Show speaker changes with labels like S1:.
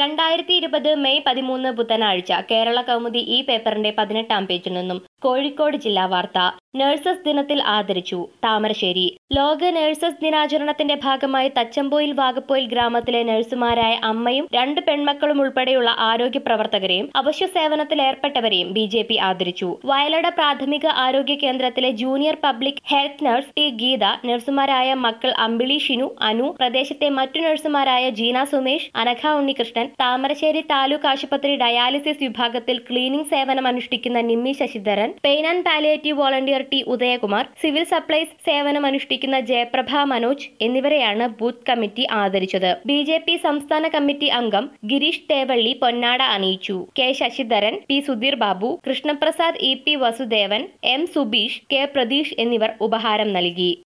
S1: രണ്ടായിരത്തി ഇരുപത് മെയ് പതിമൂന്ന് ബുധനാഴ്ച കേരള കൗമുദി ഈ പേപ്പറിന്റെ പതിനെട്ടാം പേജിൽ നിന്നും കോഴിക്കോട് ജില്ലാ വാർത്ത നഴ്സസ് ദിനത്തിൽ ആദരിച്ചു താമരശ്ശേരി ലോക നഴ്സസ് ദിനാചരണത്തിന്റെ ഭാഗമായി തച്ചമ്പോയിൽ വാഗപ്പോയിൽ ഗ്രാമത്തിലെ നഴ്സുമാരായ അമ്മയും രണ്ട് പെൺമക്കളും ഉൾപ്പെടെയുള്ള ആരോഗ്യ പ്രവർത്തകരെയും അവശ്യ സേവനത്തിൽ ഏർപ്പെട്ടവരെയും ബി ജെ പി ആദരിച്ചു വയലട പ്രാഥമിക ആരോഗ്യ കേന്ദ്രത്തിലെ junior public health nurse T Geetha നഴ്സുമാരായ മക്കൾ അമ്പിളി ഷിനു അനു പ്രദേശത്തെ മറ്റു നഴ്സുമാരായ ജീന സുമേഷ് അനഘ ഉണ്ണികൃഷ്ണൻ താമരശ്ശേരി താലൂക്ക് ആശുപത്രി ഡയാലിസിസ് വിഭാഗത്തിൽ ക്ലീനിംഗ് സേവനം അനുഷ്ഠിക്കുന്ന Nimmi Sasidharan pain and palliative volunteer T Udayakumar civil supplies സേവനം അനുഷ്ഠിക്കുന്ന ജയപ്രഭ മനോജ് എന്നിവരെയാണ് ബൂത്ത് കമ്മിറ്റി ആദരിച്ചത് ബി ജെ പി സംസ്ഥാന കമ്മിറ്റി അംഗം ഗിരീഷ് തേവള്ളി പൊന്നാട അണിയിച്ചു K Sasidharan P Sudheer Babu Krishnaprasad E P Vasudevan M Subeesh K Pratheesh എന്നിവർ ഉപഹാരം നൽകി